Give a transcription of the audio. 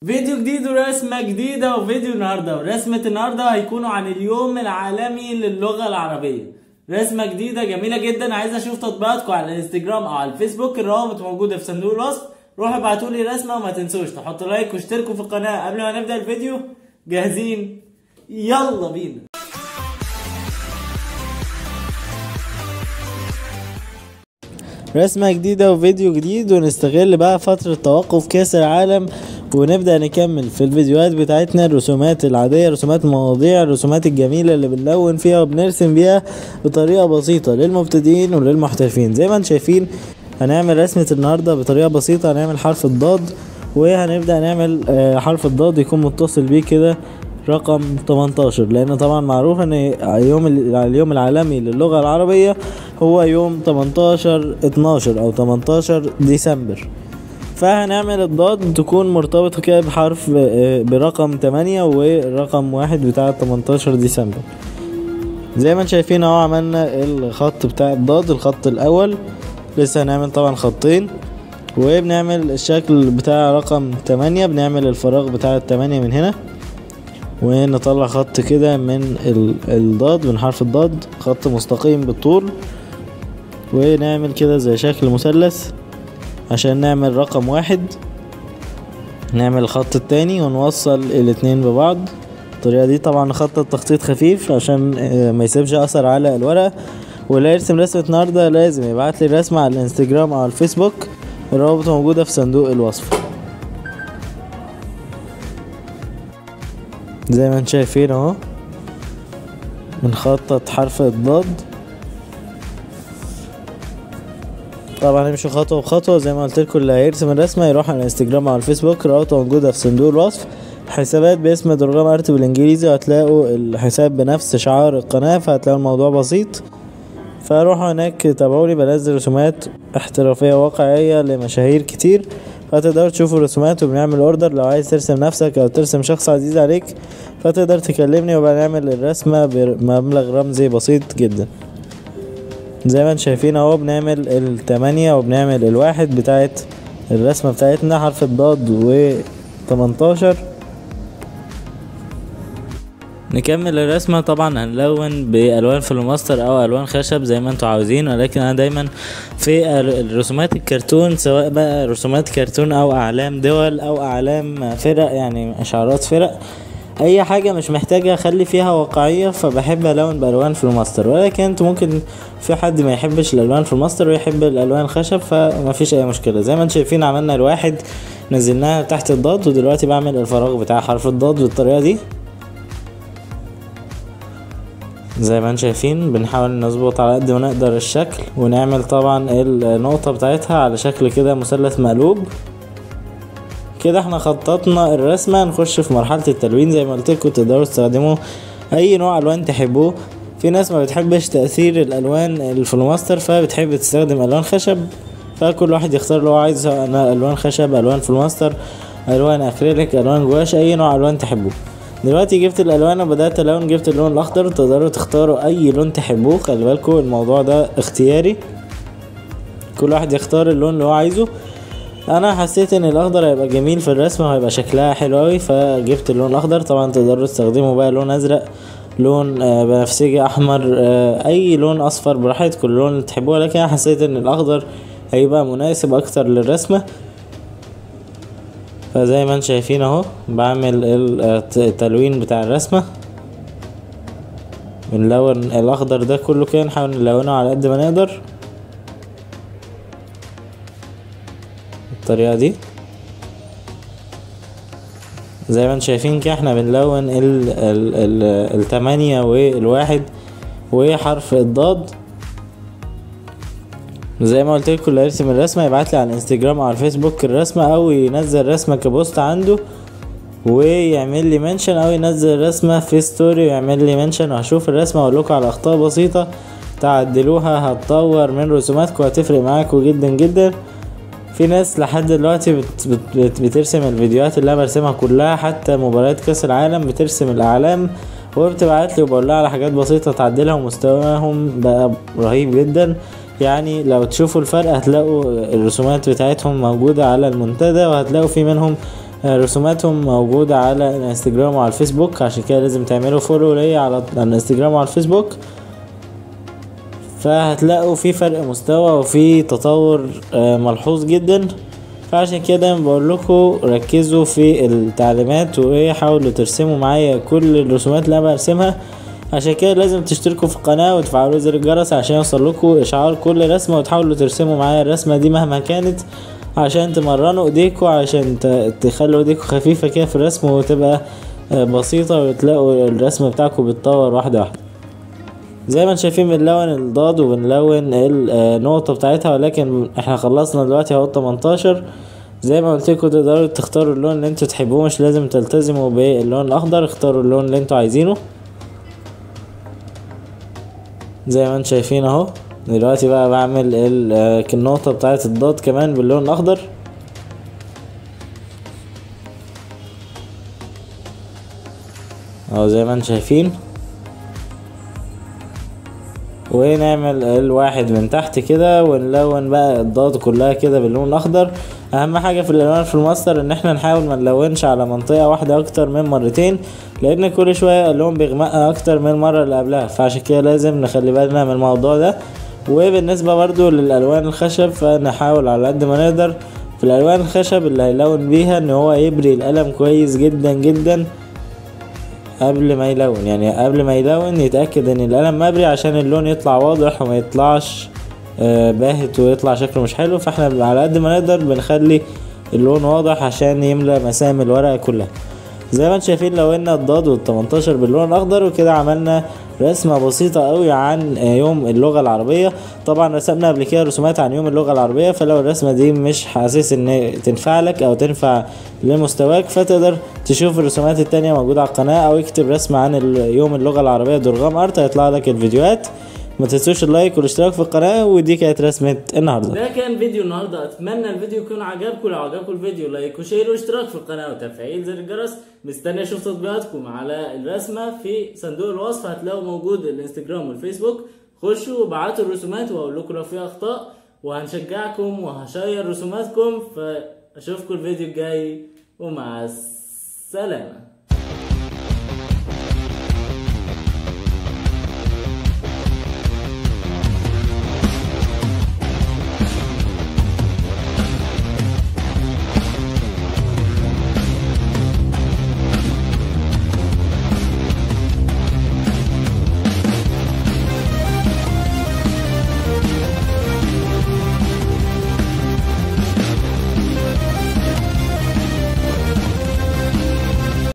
فيديو جديد ورسمة جديدة وفيديو النهاردة ورسمة النهاردة هيكونوا عن اليوم العالمي للغة العربية رسمة جديدة جميلة جدا عايز اشوف تطبيقاتكم على الانستجرام او على الفيسبوك الروابط موجودة في صندوق الوصف روحوا ابعتوا لي رسمة وما تنسوش تحطوا لايك واشتركوا في القناة قبل ما نبدأ الفيديو جاهزين يلا بينا رسمة جديدة وفيديو جديد ونستغل بقى فترة توقف كأس العالم ونبدأ نكمل في الفيديوهات بتاعتنا الرسومات العادية رسومات المواضيع الرسومات الجميلة اللي بنلون فيها وبنرسم بيها بطريقة بسيطة للمبتدئين وللمحترفين زي ما انتم شايفين هنعمل رسمة النهاردة بطريقة بسيطة هنعمل حرف الضاد وهنبدأ نعمل آه، حرف الضاد يكون متصل بيه كده رقم 18 لان طبعا معروف ان يوم اليوم العالمي للغة العربية هو يوم 18 12 او 18 ديسمبر فهنعمل الضاد تكون مرتبطة كده بحرف آه، برقم 8 ورقم واحد بتاع 18 ديسمبر زي ما انتم شايفين اهو عملنا الخط بتاع الضاد الخط الاول لسه هنعمل طبعا خطين وبنعمل الشكل بتاع رقم 8 بنعمل الفراغ بتاع التمانية من هنا ونطلع خط كده من ال- الضاد من حرف الضاد خط مستقيم بالطول ونعمل كده زي شكل مثلث عشان نعمل رقم واحد نعمل الخط التاني ونوصل الاتنين ببعض الطريقة دي طبعا نخطط تخطيط خفيف عشان آه، ما يسيبش اثر على الورقة واللي يرسم رسمة النهاردة لازم يبعت لي الرسمة على الانستجرام او على الفيسبوك الروابط موجودة في صندوق الوصف زي ما انتم شايفين اهو بنخطط حرف الضاد طبعا نمشي خطوة بخطوة زي ما قلت لكم اللي هيرسم الرسمة يروح على الانستجرام او على الفيسبوك الروابط موجودة في صندوق الوصف حسابات باسم درغام ارت بالانجليزي وهتلاقوا الحساب بنفس شعار القناة فهتلاقوا الموضوع بسيط فروحوا هناك تابعوني بنزل رسومات احترافية واقعية لمشاهير كتير فتقدروا تشوفوا رسومات وبنعمل اوردر لو عايز ترسم نفسك او ترسم شخص عزيز عليك فتقدر تكلمني وبنعمل الرسمة بمبلغ رمزي بسيط جدا زي ما انتم شايفين اهو بنعمل التمانية وبنعمل الواحد بتاعت الرسمة بتاعتنا حرف الضاد و 18 نكمل الرسمة طبعا هنلون بألوان فلوماستر أو ألوان خشب زي ما انتوا عاوزين ولكن أنا دايما في ال- الرسومات الكرتون سواء بقى رسومات كرتون أو أعلام دول أو أعلام فرق يعني إشعارات فرق أي حاجة مش محتاجة أخلي فيها واقعية فبحب ألون بألوان فلوماستر ولكن انتوا ممكن في حد ما يحبش الألوان فلوماستر ويحب الألوان الخشب فمفيش أي مشكلة زي ما انتوا شايفين عملنا الواحد نزلناها تحت الضاد ودلوقتي بعمل الفراغ بتاع حرف الضاد بالطريقة دي زي ما انتم شايفين بنحاول نظبط على قد ما نقدر الشكل ونعمل طبعا النقطة بتاعتها على شكل كده مثلث مقلوب كده احنا خططنا الرسمة نخش في مرحلة التلوين زي ما قلت لكم تقدروا تستخدموا اي نوع الوان تحبوه في ناس ما بتحبش تأثير الالوان الفلوماستر فبتحب تستخدم الوان خشب فكل واحد يختار اللي هو عايزه سواء انا الوان خشب الوان فلوماستر الوان اكريليك الوان جواش اي نوع الوان تحبوه دلوقتي جبت الالوان وبدات الون جبت اللون الاخضر تقدروا تختاروا اي لون تحبوه خلي بالكم الموضوع ده اختياري كل واحد يختار اللون اللي هو عايزه انا حسيت ان الاخضر هيبقى جميل في الرسمه وهيبقى شكلها حلو قوي فجبت اللون الاخضر طبعا تقدروا تستخدموا بقى لون ازرق لون آه، بنفسجي احمر آه، اي لون اصفر براحتكم اللون اللي تحبوه لكن انا حسيت ان الاخضر هيبقى مناسب اكتر للرسمه فزي ما انتم شايفين اهو بعمل ال- الت- التلوين بتاع الرسمة بنلون الاخضر ده كله كده نحاول نلونه على قد ما نقدر بالطريقة دي زي ما انتم شايفين كده احنا بنلون ال ال ال التمانية والواحد وحرف الضاد زي ما قلت لكم اللي يرسم الرسمه يبعت لي على الانستجرام او على الفيسبوك الرسمه او ينزل رسمه كبوست عنده ويعمل لي منشن او ينزل رسمه في ستوري ويعمل لي منشن وهشوف الرسمه واقول لكم على اخطاء بسيطه تعدلوها هتطور من رسوماتكم هتفرق معاكم جدا جدا في ناس لحد دلوقتي بت بت بت بترسم الفيديوهات اللي انا برسمها كلها حتى مباريات كاس العالم بترسم الاعلام وبتبعت لي وبقول لها على حاجات بسيطه تعدلها ومستواهم بقى رهيب جدا يعني لو تشوفوا الفرق هتلاقوا الرسومات بتاعتهم موجودة على المنتدى وهتلاقوا في منهم آه، رسوماتهم موجودة على الانستجرام وعلى الفيسبوك عشان كده لازم تعملوا فولو ليا على الانستجرام وعلى الفيسبوك فهتلاقوا في فرق مستوى وفي تطور آه، ملحوظ جدا فعشان كده دايما بقول لكم ركزوا في التعليمات وايه حاولوا ترسموا معايا كل الرسومات اللي انا برسمها عشان كده لازم تشتركوا في القناة وتفعلوا زر الجرس عشان يوصل لكم اشعار كل رسمة وتحاولوا ترسموا معايا الرسمة دي مهما كانت عشان تمرنوا ايديكوا عشان ت- تخلوا ايديكوا خفيفة كده في الرسم وتبقى آه، بسيطة وتلاقوا الرسم بتاعكم بيتطور واحدة واحدة زي ما انتم شايفين بنلون الضاد وبنلون النقطة بتاعتها ولكن احنا خلصنا دلوقتي اهو 18 زي ما قلت لكم تقدروا تختاروا اللون اللي انتوا تحبوه مش لازم تلتزموا باللون الاخضر اختاروا اللون اللي انتوا عايزينه زي ما انتم شايفين اهو دلوقتي بقى بعمل ال- آه، النقطة بتاعت الضاد كمان باللون الاخضر اهو زي ما انتم شايفين ونعمل الواحد من تحت كده ونلون بقى الضاد كلها كده باللون الاخضر اهم حاجه في الالوان في الماستر ان احنا نحاول ما نلونش على منطقه واحده اكتر من مرتين لان كل شويه اللون بيغمق اكتر من المره اللي قبلها فعشان كده لازم نخلي بالنا من الموضوع ده وبالنسبه برضو للالوان الخشب فنحاول على قد ما نقدر في الالوان الخشب اللي هيلون بيها ان هو يبري القلم كويس جدا جدا قبل ما يلون يعني قبل ما يلون يتأكد ان القلم مبري عشان اللون يطلع واضح وما يطلعش آه، باهت ويطلع شكله مش حلو فاحنا على قد ما نقدر بنخلي اللون واضح عشان يملى مسام الورقة كلها زي ما انتم شايفين لونا الضاد وال 18 باللون الاخضر وكده عملنا رسمة بسيطة قوي عن آه، يوم اللغة العربية طبعا رسمنا قبل كده رسومات عن يوم اللغة العربية فلو الرسمة دي مش حاسس ان تنفع لك او تنفع لمستواك فتقدر تشوف الرسومات التانية موجودة على القناة او اكتب رسمة عن ال- يوم اللغة العربية درغام ارت هيطلع لك الفيديوهات ما تنسوش اللايك والاشتراك في القناة ودي كانت رسمة النهاردة ده كان فيديو النهارده اتمنى الفيديو يكون عجبكم لو عجبكم الفيديو لايك وشير واشتراك في القناه وتفعيل زر الجرس مستني اشوف تطبيقاتكم على الرسمه في صندوق الوصف هتلاقوا موجود الانستجرام والفيسبوك خشوا وابعتوا الرسومات واقول لكم لو في اخطاء وهنشجعكم وهشير رسوماتكم فاشوفكم الفيديو الجاي ومع السلامه